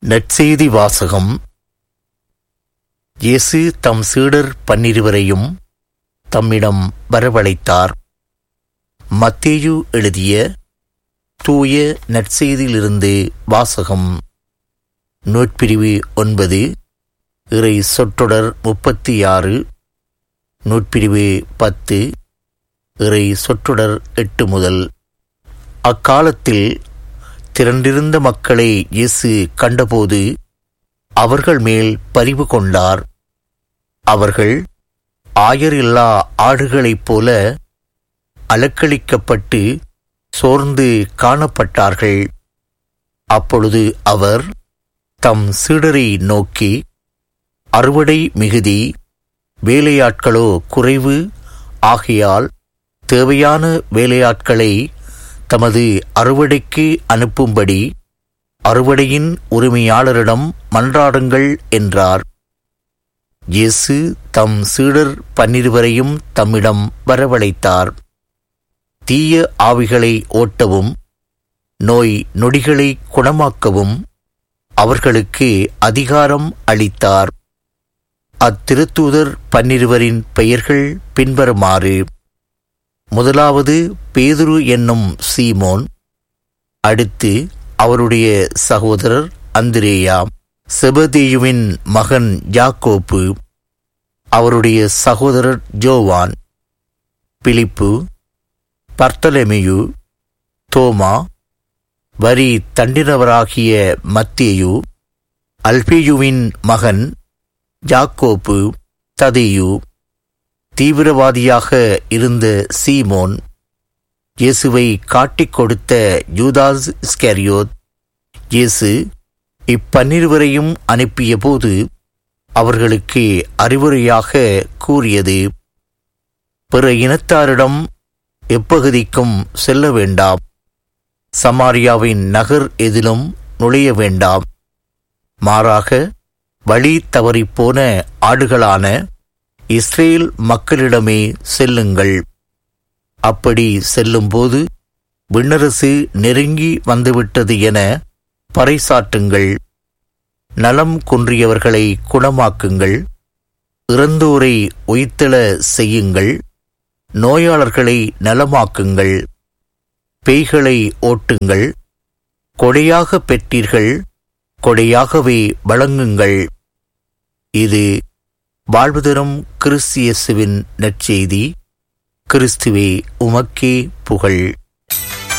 நற்செய்தி வாசகம் இயேசு தம் சீடர் பன்னிருவரையும் தம்மிடம் வரவழைத்தார் மத்தேயு எழுதிய தூய நற்செய்தியிலிருந்து வாசகம் நூற்பிரிவு ஒன்பது இறை சொற்றொடர் முப்பத்தி ஆறு நூற்பிரிவு பத்து இறை சொற்றொடர் எட்டு முதல் அக்காலத்தில் திரண்டிருந்த மக்களை இயேசு கண்டபோது அவர்கள் மேல் பரிவு கொண்டார் அவர்கள் ஆயரில்லா ஆடுகளைப் போல அலக்களிக்கப்பட்டு சோர்ந்து காணப்பட்டார்கள் அப்பொழுது அவர் தம் சீடரை நோக்கி அறுவடை மிகுதி வேலையாட்களோ குறைவு ஆகையால் தேவையான வேலையாட்களை தமது அறுவடைக்கு அனுப்பும்படி அறுவடையின் உரிமையாளரிடம் மன்றாடுங்கள் என்றார் இயேசு தம் சீடர் பன்னிருவரையும் தம்மிடம் வரவழைத்தார் தீய ஆவிகளை ஓட்டவும் நோய் நொடிகளை குணமாக்கவும் அவர்களுக்கு அதிகாரம் அளித்தார் அத்திருத்தூதர் பன்னிருவரின் பெயர்கள் பின்வருமாறு முதலாவது பேதுரு என்னும் சீமோன் அடுத்து அவருடைய சகோதரர் அந்திரேயா செபதேயுவின் மகன் யாக்கோப்பு அவருடைய சகோதரர் ஜோவான் பிலிப்பு பர்த்தலெமியு தோமா வரி தண்டினவராகிய மத்தேயு அல்பியுவின் மகன் யாக்கோப்பு ததேயு தீவிரவாதியாக இருந்த சீமோன் இயேசுவை காட்டிக் கொடுத்த யூதாஸ் ஸ்கேரியோத் இயேசு இப்பன்னிருவரையும் அனுப்பியபோது அவர்களுக்கு அறிவுரையாக கூறியது பிற இனத்தாரிடம் எப்பகுதிக்கும் செல்ல வேண்டாம் சமாரியாவின் நகர் எதிலும் நுழைய வேண்டாம் மாறாக வழி தவறிப்போன ஆடுகளான இஸ்ரேல் மக்களிடமே செல்லுங்கள் அப்படி செல்லும்போது விண்ணரசு நெருங்கி வந்துவிட்டது என பறைசாற்றுங்கள் நலம் குன்றியவர்களை குணமாக்குங்கள் இறந்தோரை உயிர்த்தெழ செய்யுங்கள் நோயாளர்களை நலமாக்குங்கள் பேய்களை ஓட்டுங்கள் கொடையாக பெற்றீர்கள் கொடையாகவே வழங்குங்கள் இது வாழ்வு தரும் கிறிஸ்தியசுவின் நற்செய்தி கிறிஸ்துவே உமக்கே புகழ்